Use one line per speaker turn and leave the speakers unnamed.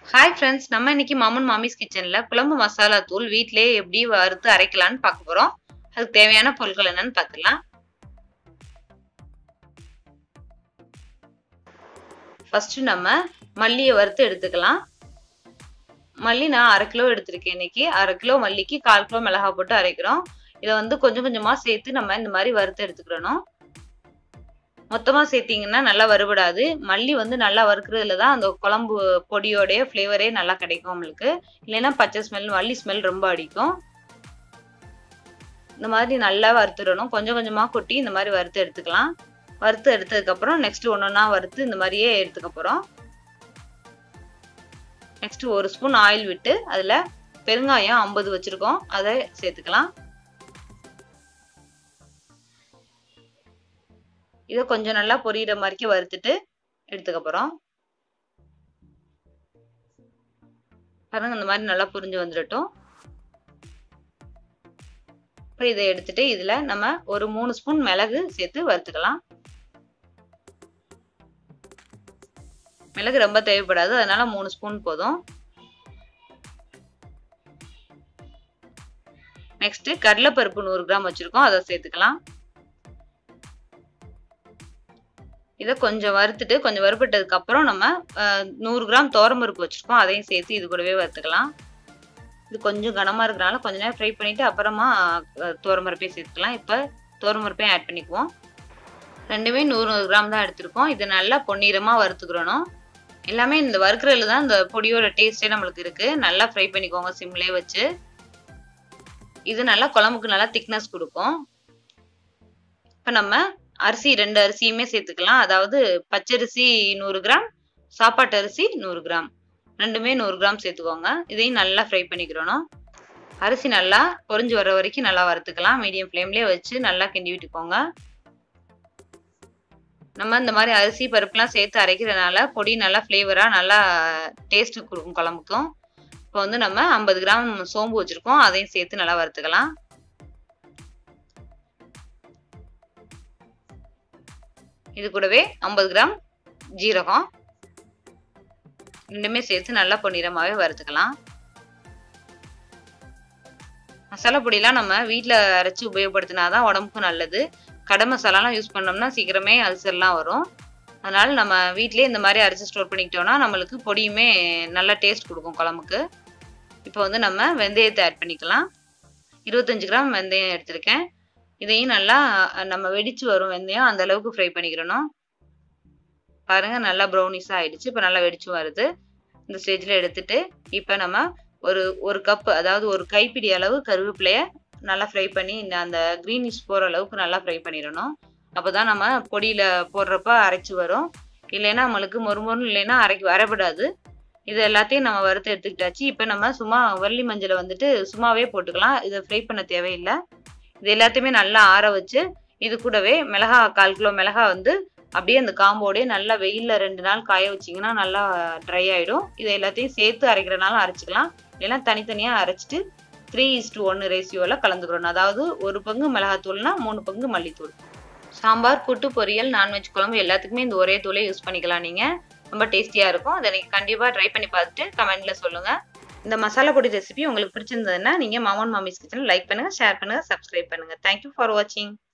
hi friends நம்ம இன்னைக்கு மாமன் மாமிஸ் கிச்சன்ல குழம்பு மசாலா தூள் வீட்டிலேயே எப்படி வறுத்து அரைக்கலாம்னு பார்க்க போறோம் அதுக்கு தேவையான பொருட்கள் என்னன்னு பார்க்கலாம் ஃபர்ஸ்ட் நம்ம மல்லியை வறுத்து எடுத்துக்கலாம் மல்லி நான் அரை கிலோ எடுத்திருக்கேன் இன்னைக்கு அரை கிலோ மல்லிக்கு கால் கிலோ மிளகா போட்டு அரைக்கிறோம் இதை வந்து கொஞ்சம் கொஞ்சமா சேர்த்து நம்ம இந்த மாதிரி வறுத்து எடுத்துக்கிறணும் மொத்தமா சேர்த்தீங்கன்னா நல்லா வறுபடாது மல்லி வந்து நல்லா வறுக்கிறதுல தான் அந்த குழம்பு பொடியோடைய ஃப்ளேவரே நல்லா கிடைக்கும் நம்மளுக்கு இல்லைன்னா பச்சை ஸ்மெல் மல்லி ஸ்மெல் ரொம்ப அடிக்கும் இந்த மாதிரி நல்லா வறுத்துடணும் கொஞ்சம் கொஞ்சமா கொட்டி இந்த மாதிரி வறுத்து எடுத்துக்கலாம் வறுத்து எடுத்ததுக்கப்புறம் நெக்ஸ்ட் ஒன்று ஒன்றா வறுத்து இந்த மாதிரியே எடுத்துக்க போகிறோம் நெக்ஸ்ட் ஒரு ஸ்பூன் ஆயில் விட்டு அதில் பெருங்காயம் ஐம்பது வச்சுருக்கோம் அதை சேர்த்துக்கலாம் இதை கொஞ்சம் நல்லா பொரியிற மாதிரிக்கு வறுத்துட்டு எடுத்துக்க போகிறோம் பாருங்க இந்த மாதிரி நல்லா புரிஞ்சு வந்துடட்டும் அப்புறம் இதை எடுத்துட்டு இதில் நம்ம ஒரு மூணு ஸ்பூன் மிளகு சேர்த்து வறுத்துக்கலாம் மிளகு ரொம்ப தேவைப்படாது அதனால மூணு ஸ்பூன் போதும் நெக்ஸ்ட் கடலைப்பருப்பு நூறு கிராம் வச்சிருக்கோம் அதை சேர்த்துக்கலாம் இதை கொஞ்சம் வறுத்துட்டு கொஞ்சம் வறுபட்டதுக்கு அப்புறம் நம்ம நூறு கிராம் தோரம்பருப்பு வச்சிருக்கோம் அதையும் சேர்த்து இது கூடவே வறுத்துக்கலாம் இது கொஞ்சம் கனமா இருக்கிறனால கொஞ்ச நேரம் ஃப்ரை பண்ணிட்டு அப்புறமா தோரம்பருப்பையும் சேர்த்துக்கலாம் இப்போ தோரம்பருப்பையும் ஆட் பண்ணிக்குவோம் ரெண்டுமே நூறு நூறு கிராம் தான் எடுத்திருக்கோம் இதை நல்லா பொன்னிறமாக வறுத்துக்கிறணும் எல்லாமே இந்த வறுக்கிறதுல தான் இந்த பொடியோட டேஸ்டே நம்மளுக்கு இருக்கு நல்லா ஃப்ரை பண்ணிக்கோங்க சிம்லேயே வச்சு இது நல்லா குழம்புக்கு நல்லா திக்னஸ் கொடுக்கும் இப்போ நம்ம அரிசி ரெண்டு அரிசியுமே சேர்த்துக்கலாம் அதாவது பச்சரிசி நூறு கிராம் சாப்பாட்டு அரிசி நூறு கிராம் ரெண்டுமே நூறு கிராம் சேர்த்துக்கோங்க இதையும் நல்லா ஃப்ரை பண்ணிக்கிறணும் அரிசி நல்லா பொறிஞ்சு வர வரைக்கும் நல்லா வறுத்துக்கலாம் மீடியம் ஃப்ளேம்லேயே வச்சு நல்லா கிண்டி விட்டுக்கோங்க நம்ம இந்த மாதிரி அரிசி பருப்புலாம் சேர்த்து அரைக்கிறதுனால பொடி நல்லா ஃப்ளேவராக நல்லா டேஸ்ட் கொடுக்கும் குழம்புக்கும் இப்போ வந்து நம்ம ஐம்பது கிராம் சோம்பு வச்சுருக்கோம் அதையும் சேர்த்து நல்லா வறுத்துக்கலாம் இது கூடவே ஐம்பது கிராம் ஜீரகம் ரெண்டுமே சேர்த்து நல்லா பொன்னிறமாகவே வறுத்துக்கலாம் மசாலா பொடியெலாம் நம்ம வீட்டில் அரைச்சி உபயோகப்படுத்தினா தான் உடம்புக்கும் நல்லது கடை மசாலாலாம் யூஸ் பண்ணோம்னா சீக்கிரமே அல்சர்லாம் வரும் அதனால நம்ம வீட்லேயே இந்த மாதிரி அரைச்சி ஸ்டோர் பண்ணிக்கிட்டோம்னா நம்மளுக்கு பொடியுமே நல்லா டேஸ்ட் கொடுக்கும் குழம்புக்கு இப்போ வந்து நம்ம வெந்தயத்தை ஆட் பண்ணிக்கலாம் இருபத்தஞ்சு கிராம் வெந்தயம் எடுத்திருக்கேன் இதையும் நல்லா நம்ம வெடிச்சு வரும் வெந்தயம் அந்த அளவுக்கு ஃப்ரை பண்ணிக்கிறணும் பாருங்க நல்லா ப்ரௌனிஸாக ஆயிடுச்சு இப்போ நல்லா வெடிச்சு வருது இந்த ஸ்டேஜில் எடுத்துட்டு இப்போ நம்ம ஒரு ஒரு கப் அதாவது ஒரு கைப்பிடி அளவு கருவேப்பிலைய நல்லா ஃப்ரை பண்ணி இந்த அந்த க்ரீனிஷ் போகிற அளவுக்கு நல்லா ஃப்ரை பண்ணிடணும் அப்போ தான் நம்ம பொடியில் போடுறப்ப அரைச்சி வரும் இல்லைன்னா நம்மளுக்கு மொறுமொறுன்னு இல்லைன்னா அரைக்க அரைப்படாது இது எல்லாத்தையும் நம்ம வறுத்து எடுத்துக்கிட்டாச்சு இப்போ நம்ம சும்மா வள்ளி மஞ்சளை வந்துட்டு சும்மாவே போட்டுக்கலாம் இதை ஃப்ரை பண்ண தேவையில்லை இது எல்லாத்தையுமே நல்லா ஆற வச்சு இது கூடவே மிளகா கால் கிலோ மிளகா வந்து அப்படியே அந்த காம்போடே நல்லா வெயிலில் ரெண்டு நாள் காய வச்சிங்கன்னா நல்லா ட்ரை ஆகிடும் இதை எல்லாத்தையும் சேர்த்து அரைக்கிறனாலும் அரைச்சிக்கலாம் இல்லைன்னா தனித்தனியாக அரைச்சிட்டு த்ரீ இஸ் டு ஒன்று ரேசியோவில் கலந்துக்கிறணும் அதாவது ஒரு பங்கு மிளகாத்தூள்னா மூணு பங்கு மல்லித்தூள் சாம்பார் கூட்டு பொரியல் நான்வெஜ் குழம்பு எல்லாத்துக்குமே இந்த ஒரே தூளே யூஸ் பண்ணிக்கலாம் நீங்கள் ரொம்ப டேஸ்டியாக இருக்கும் அதை நீங்கள் கண்டிப்பாக ட்ரை பண்ணி பார்த்துட்டு கமெண்ட்டில் சொல்லுங்கள் இந்த மசாலா பொடி ரெசிபி உங்களுக்கு பிடிச்சிருந்ததுன்னா நீங்கள் மாமன் மாமிஸ் கிச்சன் லைக் பண்ணுங்கள் ஷேர் பண்ணுங்கள் சப்ஸ்கிரைப் பண்ணுங்கள் தேங்க்யூ ஃபார் வாட்சிங்